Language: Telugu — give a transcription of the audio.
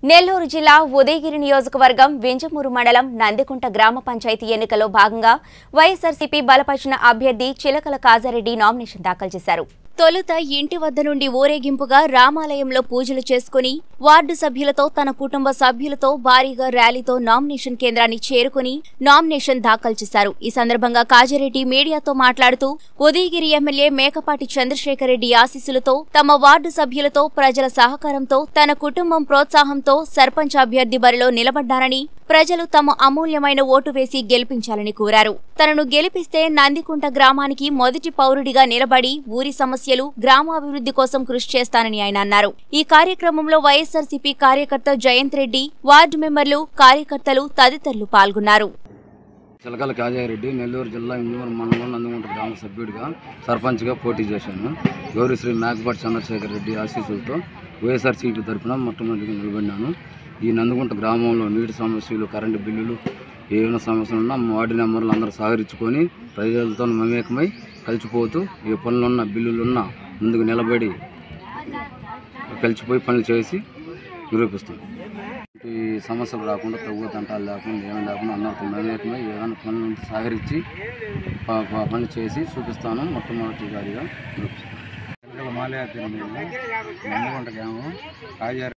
నెల్లూరు జిల్లా ఉదయగిరి నియోజకవర్గం వింజమూరు మండలం నందికుంట గ్రామ పంచాయతీ ఎన్నికలో భాగంగా వైఎస్ఆర్సీపీ బలపరిచిన అభ్యర్థి చిలకల కాజారెడ్డి నామినేషన్ దాఖలు చేశారు తొలుత ఇంటి వద్ద నుండి ఊరేగింపుగా రామాలయంలో పూజలు చేసుకుని వార్డు సభ్యులతో తన కుటుంబ సభ్యులతో భారీగా ర్యాలీతో నామినేషన్ కేంద్రాన్ని చేరుకుని నామినేషన్ దాఖలు చేశారు ఈ సందర్భంగా కాజారెడ్డి మీడియాతో మాట్లాడుతూ ఉదయగిరి ఎమ్మెల్యే మేకపాటి చంద్రశేఖర్ రెడ్డి ఆశీస్సులతో తమ వార్డు సభ్యులతో ప్రజల సహకారంతో తన కుటుంబం ప్రోత్సాహంతో సర్పంచ్ అభ్యర్థి బరిలో నిలబడ్డారని ప్రజలు తమ అమూల్యమైన ఓటు వేసి గెలిపించాలని కోరారు తనను గెలిపిస్తే నందికుంట గ్రామానికి మొదటి పౌరుడిగా నిలబడి ఊరి సమస్యలు గ్రామాభివృద్ధి కోసం కృషి చేస్తానని ఆయన అన్నారు ఈ కార్యక్రమంలో వైఎస్ఆర్సీపీ కార్యకర్త జయంత్ రెడ్డి వార్డు మెంబర్లు కార్యకర్తలు తదితరులు పాల్గొన్నారు చిలకల కాజారెడ్డి నెల్లూరు జిల్లా ఇంజూరు మండలం నందిగుంట గ్రామ సభ్యుడిగా సర్పంచ్గా పోటీ చేశాను గౌరీశ్రీ మేకపాటి చంద్రశేఖర్ రెడ్డి ఆశీస్సులతో వైఎస్ఆర్సీపీ తరఫున మొట్టమొదటిగా నిలబడినాను ఈ నందిగుంట గ్రామంలో నీటి సమస్యలు కరెంటు బిల్లులు ఏమైనా సమస్యలు ఉన్నా మా వార్డు నెంబర్లు అందరూ సహకరించుకొని ప్రజలతో మమేకమై కలిసిపోతూ ఏ పనులున్నా బిల్లులున్నా ముందుకు నిలబడి కలిసిపోయి పనులు చేసి నిరూపిస్తాం ఈ సమస్యలు రాకుండా తగ్గు తంటాలు లేకుండా ఏమీ లేకుండా అందరితో మమేకమై ఏదైనా పనులు ఉంటే సహకరించి ప- ప- పనులు చేసి చూపిస్తాను మొట్టమొదటి గారిగా నిరూపిస్తాను మాలయాత్రి గ్రామం